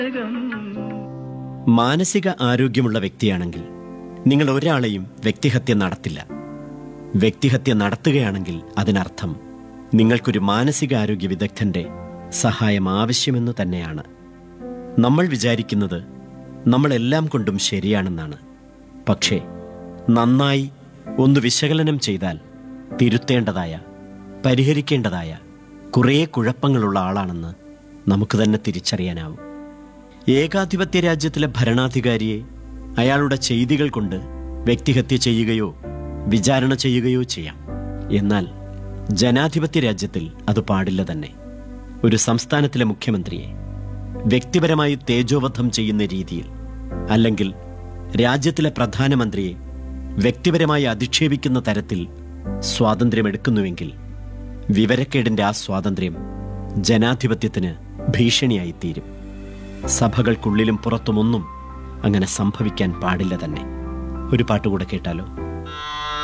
മാനസിക ആരോഗ്യമുള്ള വ്യക്തിയാണെങ്കിൽ നിങ്ങൾ ഒരാളെയും വ്യക്തിഹത്യ നടത്തില്ല വ്യക്തിഹത്യ നടത്തുകയാണെങ്കിൽ അതിനർത്ഥം നിങ്ങൾക്കൊരു മാനസികാരോഗ്യ വിദഗ്ധന്റെ സഹായം ആവശ്യമെന്ന് തന്നെയാണ് നമ്മൾ വിചാരിക്കുന്നത് നമ്മളെല്ലാം കൊണ്ടും ശരിയാണെന്നാണ് പക്ഷേ നന്നായി ഒന്ന് വിശകലനം ചെയ്താൽ തിരുത്തേണ്ടതായ പരിഹരിക്കേണ്ടതായ കുറേ കുഴപ്പങ്ങളുള്ള ആളാണെന്ന് നമുക്ക് തന്നെ തിരിച്ചറിയാനാവും ഏകാധിപത്യ രാജ്യത്തിലെ ഭരണാധികാരിയെ അയാളുടെ ചെയ്തികൾ കൊണ്ട് വ്യക്തിഹത്യ ചെയ്യുകയോ വിചാരണ ചെയ്യുകയോ ചെയ്യാം എന്നാൽ ജനാധിപത്യ രാജ്യത്തിൽ അത് പാടില്ല തന്നെ ഒരു സംസ്ഥാനത്തിലെ മുഖ്യമന്ത്രിയെ വ്യക്തിപരമായി തേജോവധം ചെയ്യുന്ന രീതിയിൽ അല്ലെങ്കിൽ രാജ്യത്തിലെ പ്രധാനമന്ത്രിയെ വ്യക്തിപരമായി അധിക്ഷേപിക്കുന്ന തരത്തിൽ സ്വാതന്ത്ര്യമെടുക്കുന്നുവെങ്കിൽ വിവരക്കേടിന്റെ ആ സ്വാതന്ത്ര്യം ജനാധിപത്യത്തിന് ഭീഷണിയായിത്തീരും സഭകൾക്കുള്ളിലും പുറത്തുമൊന്നും അങ്ങനെ സംഭവിക്കാൻ പാടില്ല തന്നെ ഒരു പാട്ടുകൂടെ കേട്ടാലോ